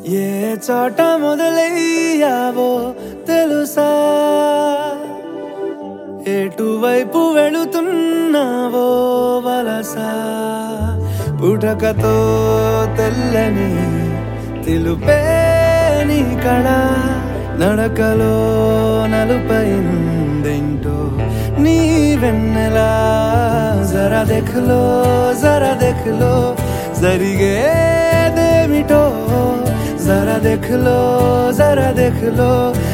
ఏ చోట మొదలయ్యావో తెలుసా ఎటువైపు వెళుతున్నావో వలసా పుటకతో తెల్లని తెలుపే నీ కళ నడకలో నలుపైందేంటో నీ వెన్నెలా జర దెఖలో జర దెఖలో జరిగేదేమిటో జర దెఖలో జర దెఖలో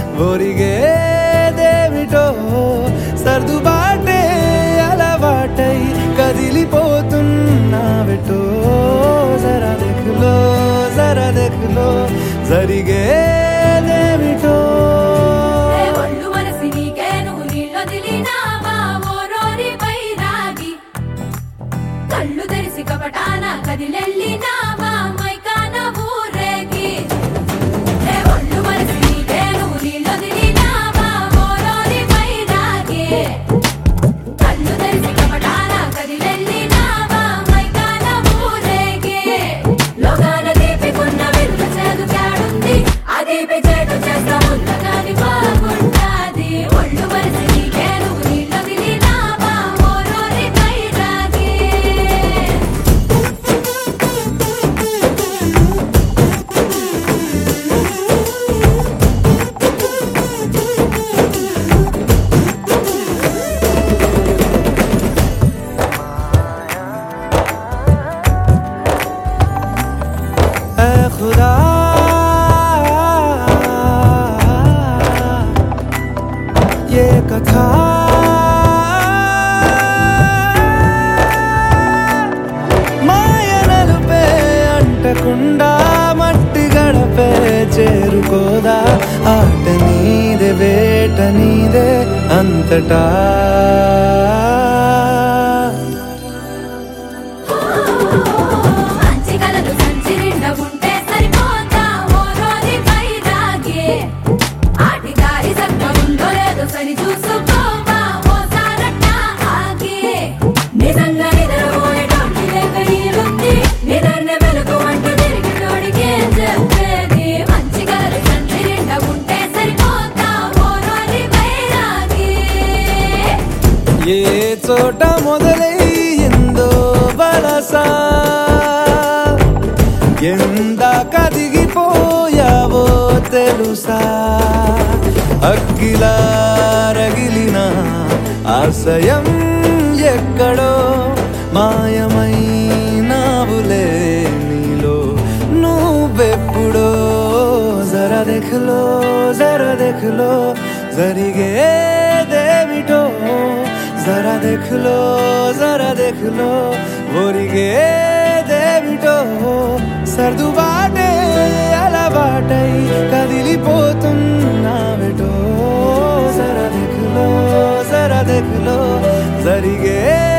ఒరిగేదేమిటో సర్దుబాటే అలవాటై కదిలిపోతున్నావెటో జర దెఖలో జర దెఖలో జరిగేదేమిటో ఏ ఒళ్ళు మనసి నీకే నువ్వు నీళ్ళొదిలినావా ఓ రోరి బైరాగి కళ్ళు తెరిసి కపటాన కదిలెళ్ళినావా మైకాన ఊరేగి ఏ ఒళ్ళు మనసి నీకే నువ్వు నీళ్ళొదిలినావా ఓ రోరి బైరాగి కళ్ళు తెరిసి కపటాన కదిలెళ్ళినావా మైకాన ఊరేగి లోకాన దీపికున్న వెలుగు చేదు చాడుంది ఆ దీపి చేటు చేస్తా ఉన్న కాని బాగుంటాది ఒళ్ళు మరిసి నీకే నువ్వు నీళ్ళు దిలినావా ఓ రోరి బైరాగి ऐ खुदा ये कथा మాయనలుపే అంటకుండా మట్టి గడపే చేరుకోదా ఆట నీదే వేట నీదే అంతటా మంచి కలలు సంచి నిండా ఉంటే సరిపోతా ఓ రోరి బైరాగి ఆటి దారి సక్క ఉందో లేదో సరి చూసుకోవా ఓ సారట్ట ఆగి నిజంగా నిద్రపోయేటోటి లేక నీరుంది నిద్రనే వెలుగు అంటూ తిరిగి తోడికేం చెప్పేది మంచి కలలు సంచి నిండా ఉంటే సరిపోతా ఓ రోరి బైరాగి ఏ చోట మొదలయ్యిందో వలస ఎందాక దిగిపోయావో తెలుసా అగ్గిలా రగిలిన ఆశయం ఎక్కడో మాయమైనావులే నీలో నువ్వెప్పుడో జర దెఖలో జర దెఖలో జరిగేదేమిటో జర దెఖలో జర దెఖలో ఒరిగేదేమిటో సర్దుబాటే అలవాటై కదిలిపోతున్నావిటో జర దెఖలో జర దెఖలో జరిగే